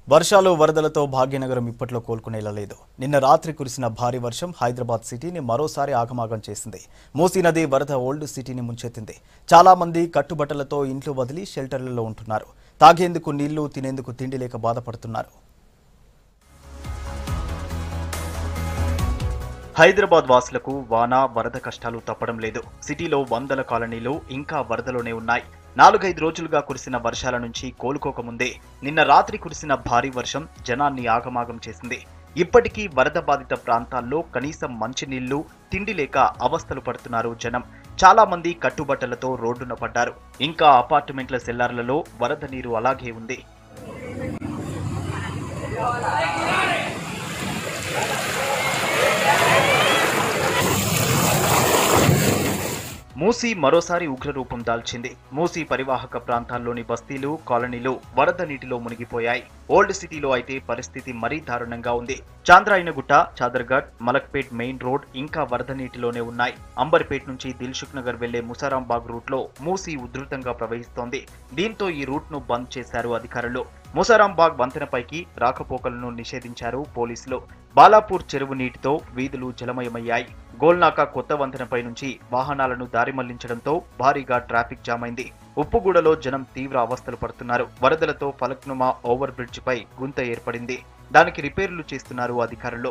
వర్షాలు వరదలతో భాగ్యనగరం ఇప్పట్లో కోలుకునేలా లేదు నిన్న రాత్రి కురిసిన భారీ వర్షం హైదరాబాద్ సిటీని మరోసారి ఆగమాగం చేసింది మూసీ నది వరద ఓల్డ్ సిటీని ముంచెత్తింది చాలా మంది కట్టుబట్టలతో ఇంట్లో వదిలి షెల్టర్లలో ఉంటున్నారు తాగేందుకు నీళ్లు తినేందుకు తిండి లేక బాధపడుతున్నారు హైదరాబాద్ వాసులకు వాన వరద కష్టాలు తప్పడం లేదు సిటీలో వందల కాలనీలు ఇంకా వరదలోనే ఉన్నాయి నాలుగైదు రోజులుగా కురిసిన వర్షాల నుంచి కోలుకోకముందే నిన్న రాత్రి కురిసిన భారీ వర్షం జనాన్ని ఆగమాగం చేసింది ఇప్పటికీ వరద బాధిత ప్రాంతాల్లో కనీసం మంచినీళ్లు తిండి లేక అవస్థలు పడుతున్నారు జనం చాలా మంది కట్టుబట్టలతో రోడ్డున పడ్డారు ఇంకా అపార్ట్మెంట్ల సెల్లార్లలో వరద నీరు అలాగే ఉంది మూసీ మరోసారి ఉగ్రరూపం దాల్చింది మూసీ పరివాహక ప్రాంతాల్లోని బస్తీలు కాలనీలు వరద నీటిలో మునిగిపోయాయి ఓల్డ్ సిటీలో అయితే పరిస్థితి మరీ దారుణంగా ఉంది చాంద్రాయనగుట్ట చాదర్ఘట్ మలక్పేట్ మెయిన్ రోడ్ ఇంకా వరద నీటిలోనే ఉన్నాయి అంబర్పేట్ నుంచి దిల్సుఖ్ నగర్ వెళ్లే ముసారాంబాగ్ రూట్ లో మూసీ ఉధృతంగా ప్రవహిస్తోంది దీంతో ఈ రూట్ ను బంద్ చేశారు అధికారులు ముసారాంబాగ్ వంతెనపైకి రాకపోకలను నిషేధించారు పోలీసులు బాలాపూర్ చెరువు నీటితో వీధులు జలమయమయ్యాయి గోల్నాక కొత్త వంతెనపై నుంచి వాహనాలను దారి మళ్లించడంతో భారీగా ట్రాఫిక్ జామ్ అయింది ఉప్పుగూడలో జనం తీవ్ర అవస్థలు పడుతున్నారు వరదలతో ఫలక్నుమా ఓవర్ బ్రిడ్జ్ పై గుంత ఏర్పడింది దానికి రిపేర్లు చేస్తున్నారు అధికారులు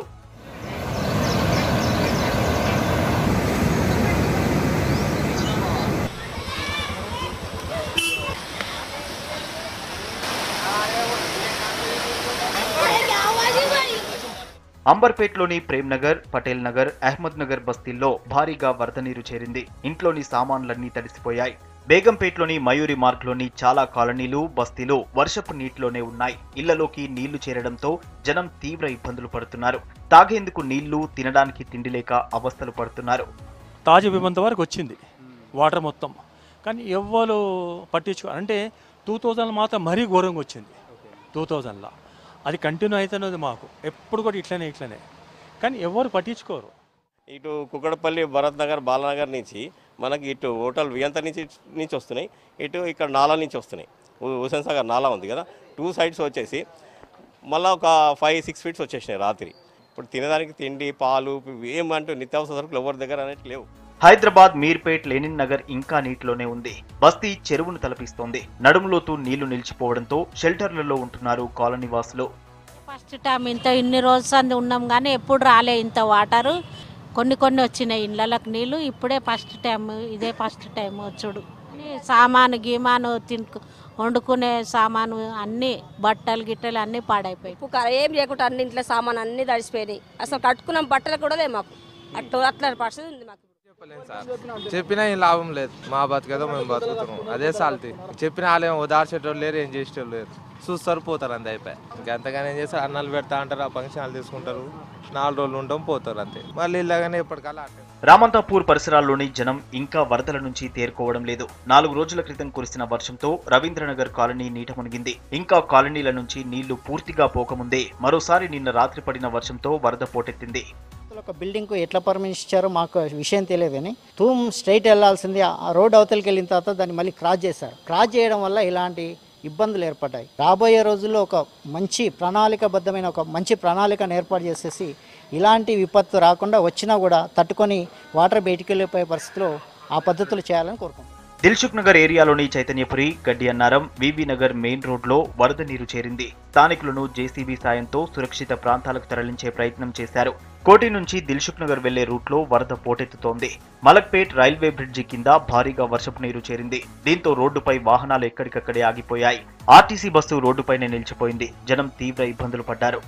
అంబర్పేట్లోని ప్రేమ్ నగర్ పటేల్ నగర్ అహ్మద్ నగర్ బస్తీల్లో భారీగా వరద నీరు చేరింది ఇంట్లోని సామాన్లన్నీ తడిసిపోయాయి బేగంపేట్లోని మయూరి మార్గ్లోని చాలా కాలనీలు బస్తీలు వర్షపు నీటిలోనే ఉన్నాయి ఇళ్లలోకి నీళ్లు చేరడంతో జనం తీవ్ర ఇబ్బందులు పడుతున్నారు తాగేందుకు నీళ్లు తినడానికి తిండి లేక అవస్థలు పడుతున్నారు తాజా విమంత వరకు వచ్చింది వాటర్ మొత్తం కానీ ఎవ్వరు పట్టించుకో అంటే టూ థౌజండ్ మాత్రం మరీ ఘోరంగా వచ్చింది టూ థౌజండ్లో అది కంటిన్యూ అవుతున్నది మాకు ఎప్పుడు కూడా ఇట్లనే ఇట్లనే కానీ ఎవరు పట్టించుకోరు ఇటు కుక్కడపల్లి భరత్ నగర్ బాలనగర్ నుంచి మనకి ఇటు హోటల్ వియంత నుంచి నుంచి వస్తున్నాయి ఇటు ఇక్కడ నాలా నుంచి వస్తున్నాయి హు- హుసేన్ సాగర్ నాలా ఉంది కదా టూ సైడ్స్ వచ్చేసి మళ్ళీ ఒక ఫైవ్ సిక్స్ ఫీట్స్ వచ్చేసినాయి రాత్రి ఇప్పుడు తినడానికి తిండి పాలు ఏమంటూ నిత్యావసర సరుకులు ఎవరి దగ్గర అనేది లేవు హైదరాబాద్ మీర్పేట్ లెనిన్ నగర్ ఇంకా నీటిలోనే ఉంది బస్తీ చెరువును తలపిస్తోంది నడుములోతూ నీళ్లు నిలిచిపోవడంతో షెల్టర్లలో ఉంటున్నారు కాలనీ వాసులు ఫస్ట్ టైం ఇంత ఇన్ని రోజులు ఉన్నాం కానీ ఎప్పుడు రాలే ఇంత వాటరు కొన్ని కొన్ని వచ్చినాయి ఇళ్ళకి నీళ్ళు ఇప్పుడే ఫస్ట్ టైం ఇదే ఫస్ట్ టైం వచ్చుడు అన్ని సామాను గీమాను తినుకు వండుకునే సామాను అన్నీ బట్టలు గిట్టలు అన్నీ పాడైపోయాయి ఉప్పు కారం ఏం లేకుండా అన్ని ఇంట్లో సామాన్ అన్ని తడిసిపోయినాయి అసలు కట్టుకున్నాం బట్టలు కూడా లేవు మాకు అట్లా అట్లా పరిస్థితి ఉంది మాకు చెప్పలేం సార్ చెప్పినా ఏం లాభం లేదు మా బతికేదో మేము బతుకుతున్నాం అదే సాల్తీ చెప్పిన వాళ్ళేమో ఓదార్చేటోళ్ళు లేరు ఏం చేసేటోళ్ళు లేరు చూస్తారు పోతారు అంతే అయిపోయి ఇంకెంతగానే ఏం చేస్తారు అన్నాలు పెడతా అంటారు ఆ ఫంక్షన్లు తీసుకుంటారు నాలుగు రోజులు ఉంటాం పోతారు అంతే మళ్ళీ ఇలాగనే ఎప్పటికల్లా అట్టే రామంతాపూర్ పరిసరాల్లోని జనం ఇంకా వరదల నుంచి తేరుకోవడం లేదు నాలుగు రోజుల క్రితం కురిసిన వర్షంతో రవీంద్రనగర్ కాలనీ నీట మునిగింది ఇంకా కాలనీల నుంచి నీళ్లు పూర్తిగా పోకముందే మరోసారి నిన్న రాత్రి పడిన వర్షంతో వరద పోటెత్తింది ఒక బిల్డింగ్కు ఎట్లా పర్మిషన్ ఇచ్చారో మాకు విషయం తెలియదు కానీ తూమ్ స్ట్రైట్ వెళ్ళాల్సింది ఆ రోడ్ అవతలికి వెళ్ళిన తర్వాత దాన్ని మళ్ళీ క్రాస్ చేశారు క్రాస్ చేయడం వల్ల ఇలాంటి ఇబ్బందులు ఏర్పడ్డాయి రాబోయే రోజుల్లో ఒక మంచి ప్రణాళికబద్ధమైన ఒక మంచి ప్రణాళికను ఏర్పాటు చేసేసి ఇలాంటి విపత్తు రాకుండా వచ్చినా కూడా తట్టుకొని వాటర్ బయటికి వెళ్ళిపోయే పరిస్థితిలో ఆ పద్ధతులు చేయాలని కోరుకుంటున్నాం దిల్సుఖ్ నగర్ ఏరియాలోని చైతన్యపురి గడ్డి అన్నారం వివి నగర్ మెయిన్ రోడ్ లో వరద నీరు చేరింది స్థానికులను జేసీబీ సాయంతో సురక్షిత ప్రాంతాలకు తరలించే ప్రయత్నం చేశారు కోటి నుంచి దిల్సుఖ్ నగర్ వెళ్లే రూట్ లో వరద పోటెత్తుతోంది మలక్పేట్ రైల్వే బ్రిడ్జి కింద భారీగా వర్షపు నీరు చేరింది దీంతో రోడ్డుపై వాహనాలు ఎక్కడికక్కడే ఆగిపోయాయి ఆర్టీసీ బస్సు రోడ్డుపైనే నిలిచిపోయింది జనం తీవ్ర ఇబ్బందులు పడ్డారు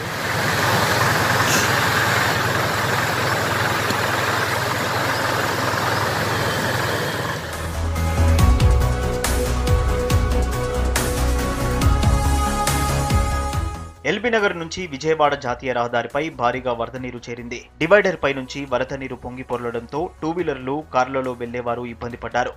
ఎల్బీ నగర్ నుంచి విజయవాడ జాతీయ రహదారిపై భారీగా వరద నీరు చేరింది డివైడర్ పై నుంచి వరద నీరు పొంగి పొరలడంతో టూ వీలర్లు కార్లలో వెళ్లేవారు ఇబ్బంది పడ్డారు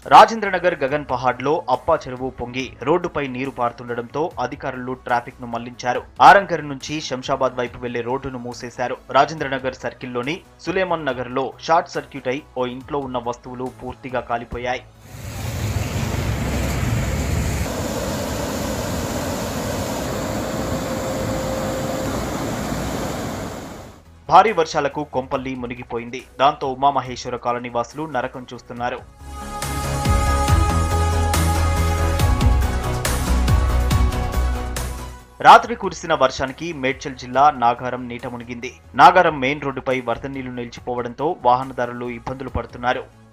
రాజేంద్రనగర్ గగన్ పహాడ్ లో అప్పా చెరువు పొంగి రోడ్డుపై నీరు పారుతుండటంతో అధికారులు ట్రాఫిక్ ను మళ్లించారు ఆరంగర్ నుంచి శంషాబాద్ వైపు వెళ్లే రోడ్డును మూసేశారు రాజేంద్రనగర్ సర్కిల్లోని సులేమన్ నగర్ లో షార్ట్ సర్క్యూట్ అయి ఓ ఇంట్లో ఉన్న వస్తువులు పూర్తిగా కాలిపోయాయి భారీ వర్షాలకు కొంపల్లి మునిగిపోయింది దాంతో ఉమామహేశ్వర కాలనీ వాసులు నరకం చూస్తున్నారు రాత్రి కురిసిన వర్షానికి మేడ్చల్ జిల్లా నాగారం నీట మునిగింది నాగారం మెయిన్ రోడ్డుపై వరద నీళ్లు నిలిచిపోవడంతో వాహనదారులు ఇబ్బందులు పడుతున్నారు